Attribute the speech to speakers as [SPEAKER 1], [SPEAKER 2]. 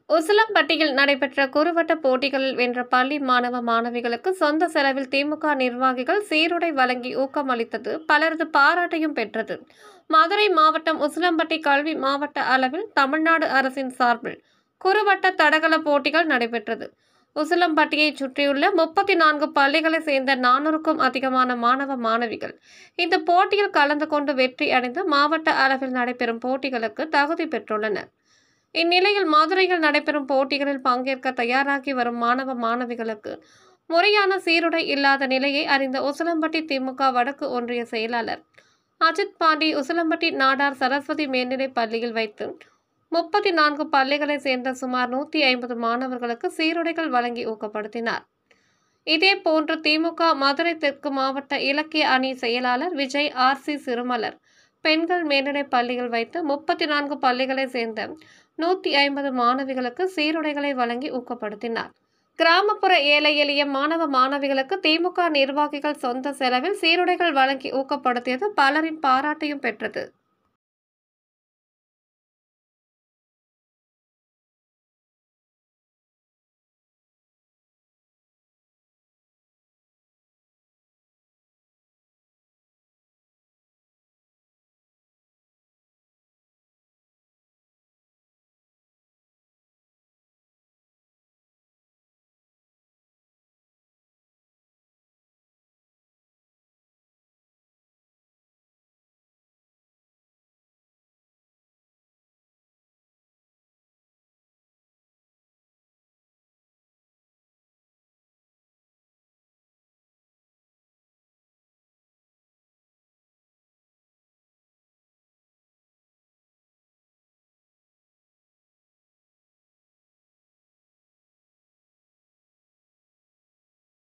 [SPEAKER 1] உசிலம்பட்டியில் நடைபெற்ற குறுவட்ட போட்டிகளில் வென்ற பள்ளி மாணவ மாணவிகளுக்கு சொந்த செலவில் திமுக நிர்வாகிகள் சீருடை வழங்கி ஊக்கமளித்தது பலரது பாராட்டையும் பெற்றது மதுரை மாவட்டம் உசிலம்பட்டி கல்வி மாவட்ட அளவில் தமிழ்நாடு அரசின் சார்பில் குறுவட்ட தடகள போட்டிகள் நடைபெற்றது உசிலம்பட்டியைச் சுற்றியுள்ள முப்பத்தி நான்கு பள்ளிகளைச் சேர்ந்த நானூறுக்கும் அதிகமான மாணவ மாணவிகள் இந்த போட்டியில் கலந்து கொண்டு வெற்றி அடைந்து மாவட்ட அளவில் நடைபெறும் போட்டிகளுக்கு தகுதி பெற்றுள்ளனர் இந்நிலையில் மதுரையில் நடைபெறும் போட்டிகளில் பங்கேற்க தயாராகி வரும் மாணவ மாணவிகளுக்கு முறையான சீருடை இல்லாத நிலையை அறிந்த உசிலம்பட்டி திமுக வடக்கு ஒன்றிய செயலாளர் அஜித் பாண்டி உசிலம்பட்டி நாடார் சரஸ்வதி மேல்நிலைப் பள்ளியில் வைத்து முப்பத்தி நான்கு பள்ளிகளைச் சேர்ந்த சுமார் நூற்றி ஐம்பது மாணவர்களுக்கு சீருடைகள் வழங்கி ஊக்கப்படுத்தினார் இதேபோன்று திமுக மதுரை தெற்கு மாவட்ட இலக்கிய அணி செயலாளர் விஜய் ஆர் சி சிறுமலர் பெண்கள் மேல்நிலைப் பள்ளியில் வைத்து முப்பத்தி நான்கு பள்ளிகளைச் சேர்ந்த நூற்றி ஐம்பது மாணவிகளுக்கு சீருடைகளை வழங்கி ஊக்கப்படுத்தினார் கிராமப்புற ஏழை எளிய மாணவ மாணவிகளுக்கு திமுக நிர்வாகிகள் சொந்த செலவில் சீருடைகள் வழங்கி ஊக்கப்படுத்தியது பலரின் பாராட்டையும் பெற்றது